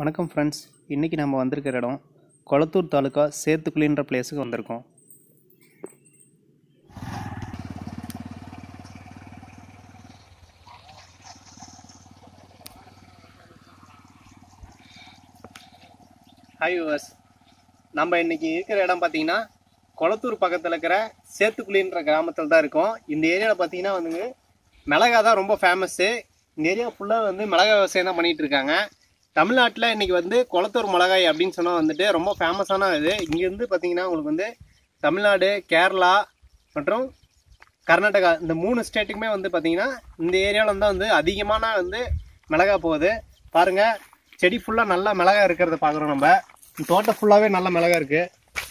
வணக்கம் ஃப்ரெண்ட்ஸ் இன்றைக்கி நம்ம வந்திருக்கிற இடம் கொளத்தூர் தாலுக்கா சேத்துக்குழின்ற பிளேஸுக்கு வந்திருக்கோம் ஹாய் யூவர்ஸ் நம்ம இன்னைக்கு இருக்கிற இடம் பார்த்தீங்கன்னா கொளத்தூர் பக்கத்தில் இருக்கிற சேத்துக்குழின்ற கிராமத்தில் தான் இருக்கோம் இந்த ஏரியாவில் பார்த்தீங்கன்னா வந்துங்க மிளகா தான் ரொம்ப ஃபேமஸ்ஸு இந்த ஏரியா ஃபுல்லாக வந்து மிளகா விவசாயம் தான் பண்ணிகிட்டு இருக்காங்க தமிழ்நாட்டில் இன்னைக்கு வந்து கொளத்தூர் மிளகாய் அப்படின்னு சொன்னால் வந்துட்டு ரொம்ப ஃபேமஸான இது இங்கேருந்து பார்த்தீங்கன்னா உங்களுக்கு வந்து தமிழ்நாடு கேரளா மற்றும் கர்நாடகா இந்த மூணு ஸ்டேட்டுக்குமே வந்து பார்த்தீங்கன்னா இந்த ஏரியாவில் தான் வந்து அதிகமான வந்து மிளகா போகுது பாருங்கள் செடி ஃபுல்லாக நல்லா மிளகா இருக்கிறத பார்க்குறோம் நம்ம இந்த தோட்டம் ஃபுல்லாகவே நல்ல மிளகா இருக்குது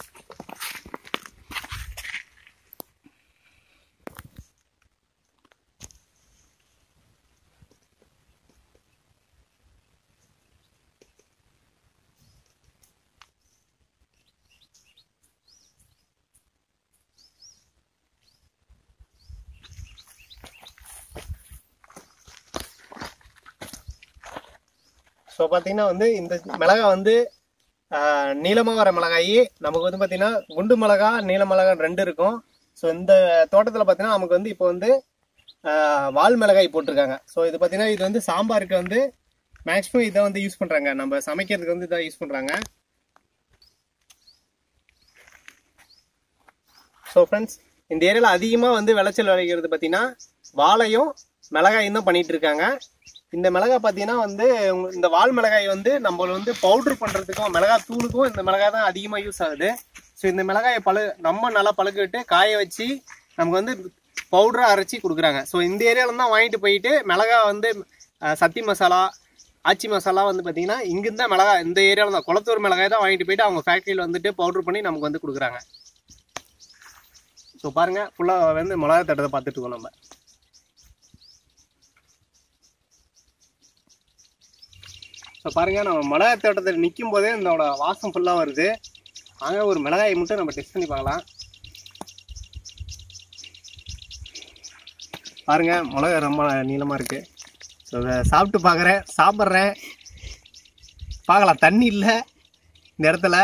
ஸோ பார்த்தீங்கன்னா வந்து இந்த மிளகா வந்து நீளமாக வர மிளகாய் நமக்கு வந்து பார்த்தீங்கன்னா குண்டு மிளகா நீல மிளகா ரெண்டு இருக்கும் ஸோ இந்த தோட்டத்தில் பார்த்தீங்கன்னா நமக்கு வந்து இப்போ வந்து ஆஹ், வால் மிளகாய் போட்டிருக்காங்க ஸோ இது பார்த்தீங்கன்னா இது வந்து சாம்பாருக்கு வந்து மேக்ஸிமம் இதை வந்து யூஸ் பண்ணுறாங்க நம்ம சமைக்கிறதுக்கு வந்து இதை யூஸ் பண்ணுறாங்க ஸோ ஃப்ரெண்ட்ஸ் இந்த ஏரியாவில் அதிகமாக வந்து விளைச்சல் விளைக்கிறது பார்த்தீங்கன்னா வாழையும் மிளகாயும் தான் பண்ணிட்டு இருக்காங்க இந்த மிளகாய் பார்த்தீங்கன்னா வந்து உங்க- இந்த வால் மிளகாய் வந்து நம்ம வந்து பவுடர் பண்ணுறதுக்கும் மிளகாய் தூளுக்கும் இந்த மிளகாய் தான் அதிகமாக யூஸ் ஆகுது ஸோ இந்த மிளகாயை பழு நம்ம நல்லா பழுக்க விட்டு காய வச்சு நமக்கு வந்து பவுடராக அரைச்சி கொடுக்குறாங்க ஸோ இந்த ஏரியாவில் தான் வாங்கிட்டு போயிட்டு மிளகாய் வந்து அஹ், சத்தி மசாலா ஆச்சி மசாலா வந்து பார்த்தீங்கன்னா இங்கிருந்து தான் மிளகாய் இந்த ஏரியாவில் தான் குளத்தூர் மிளகாய் தான் வாங்கிட்டு போயிட்டு அவங்க ஃபேக்ட்ரியில் வந்துட்டு பவுடர் பண்ணி நமக்கு வந்து கொடுக்குறாங்க ஸோ பாருங்க ஃபுல்லாக வந்து மிளகா தட்டத்தை பார்த்துட்டு இருக்கோம் நம்ம ஸோ பாருங்க நம்ம மிளகாய் தோட்டத்தில் நிற்கும் போதே இதோட வாசம் ஃபுல்லாக வருது வாங்க ஒரு மிளகாயை மட்டும் நம்ம டெஸ்ட் பண்ணி பார்க்கலாம் பாருங்க மிளகா ரொம்ப நீளமாக இருக்கு ஸோ இதை சாப்பிட்டு பார்க்குறேன் சாப்பிட்றேன் பார்க்கலாம் தண்ணி இல்லை இந்த இடத்துல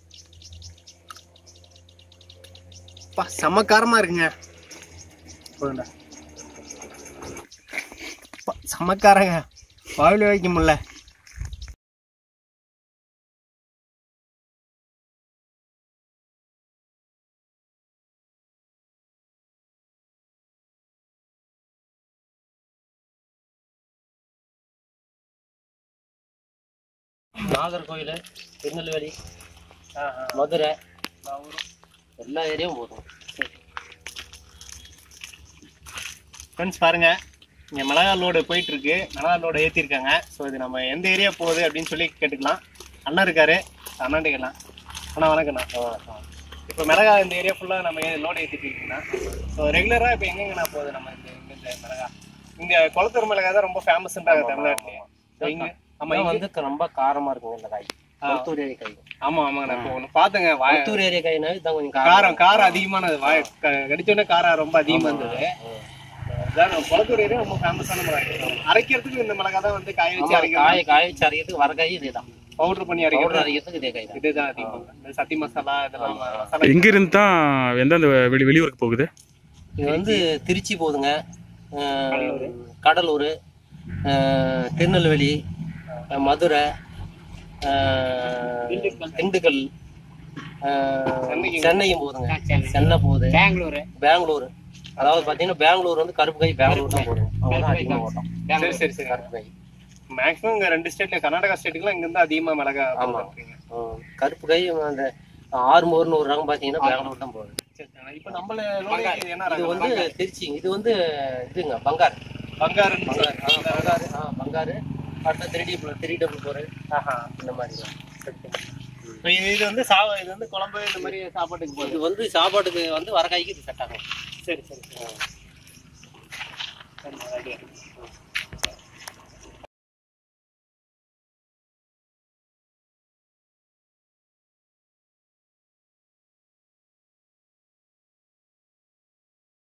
பா செம்ம காரமாக இருக்குங்க போதும்டா பா, செம்ம காரங்க வாயில் வைக்க முடியல நாகர்கோயில் திருநெல்வேலி மதுரை எல்லா ஏரியாவும் போதும் ஃப்ரெண்ட்ஸ் பாருங்க இங்கே மிளகா லோடு போயிட்டு இருக்கு மிளகா லோடு ஏற்றிருக்காங்க ஸோ இது நம்ம எந்த ஏரியா போகுது அப்படின்னு சொல்லி கேட்டுக்கலாம் அண்ணா இருக்காரு அண்ணாண்டு கேட்கலாம் அண்ணா வணக்கண்ணா இப்போ மிளகா இந்த ஏரியா ஃபுல்லாக நம்ம லோடு ஏற்றிட்டு இருக்கீங்கண்ணா ஸோ ரெகுலராக இப்போ எங்கெங்கண்ணா போகுது நம்ம இந்த இங்க இந்த மிளகா இங்கே குளத்தூர் மிளகா தான் ரொம்ப ஃபேமஸ்ன்றாங்க தமிழ்நாட்டிலே ஸோ இங்கே ஆமாம் அதான் வந்து வந்து ரொம்ப காரமா இருக்குங்க இந்த காய் கொளத்தூர் ஏரியா காய் ஆமாம் ஆமாங்கண்ணா இப்போ ஒன்று பார்த்தேங்க வாய் கொளத்தூர் ஏரியா காய்னா இதுதான் கொஞ்சம் காரம் காரம் காரம் அதிகமானது வாய் க- கடிச்சோடனே காரம் ரொம்ப அதிகமாக இருந்தது அதான் நம்ம குளத்தூர் ஏரியா ரொம்ப ஃபேமஸான மிளகாய் அரைக்கிறதுக்கு இந்த மிளகா தான் வந்து காய வச்சு ஆமா, அரைக்கிறாங்க காய் காய் வச்சு அரைக்கிறதுக்கு வர காய் இதுதான் பவுடர் பண்ணி பவுடர் அரைக்கிறது அரைக்கிறதுக்கு இதே காய் தான் இதுதான் அதிகம் இந்த சத்தி மசாலா இதெல்லாம் மசாலா எங்கிருந்து தான் எந்தெந்த வெளி வெளியூருக்கு போகுது இது வந்து திருச்சி போகுதுங்க அஹ், கடலூர் அஹ், திருநெல்வேலி அஹ், மதுரை அஹ், திண்டுக்கல் அஹ், சென்னையும் போகுதுங்க சென்னை போகுது பெங்களூரு பெங்களூர் அதாவது பாத்தீங்கன்னா பெங்களூர் வந்து கருப்பு கை பெங்களூர் தான் போடுவோம் அவங்க தான் அதிகமாக ஓட்டம் சரி சரி சரி கருப்பு கை மேக்ஸிமம் இங்க ரெண்டு ஸ்டேட்ல கர்நாடகா ஸ்டேட்டுக்குலாம் இங்க இருந்து அதிகமா மிளகா ஆமா. போடுறீங்க ஹம், கருப்பு கை அந்த ஆறுமோர்னு ஒரு ரகம் பாத்தீங்கன்னா பெங்களூர் தான் போகுது இப்போ நம்மள லோடு என்ன இது ரகம்? வந்து திருச்சி இது வந்து இதுங்க பங்கார் பங்காரு பங்கார் ஆ, பங்காரு ஆ பங்காரு அடுத்த three D three double four ஆஹா இந்த மாதிரி தான். இப்போ இது இது வந்து சா இது வந்து குழம்பு இந்த மாதிரி சாப்பாட்டுக்கு போகுது இது வந்து சாப்பாட்டுக்கு வந்து வரக்காய்க்கு இது செட் ஆகும் சரி சரி சரி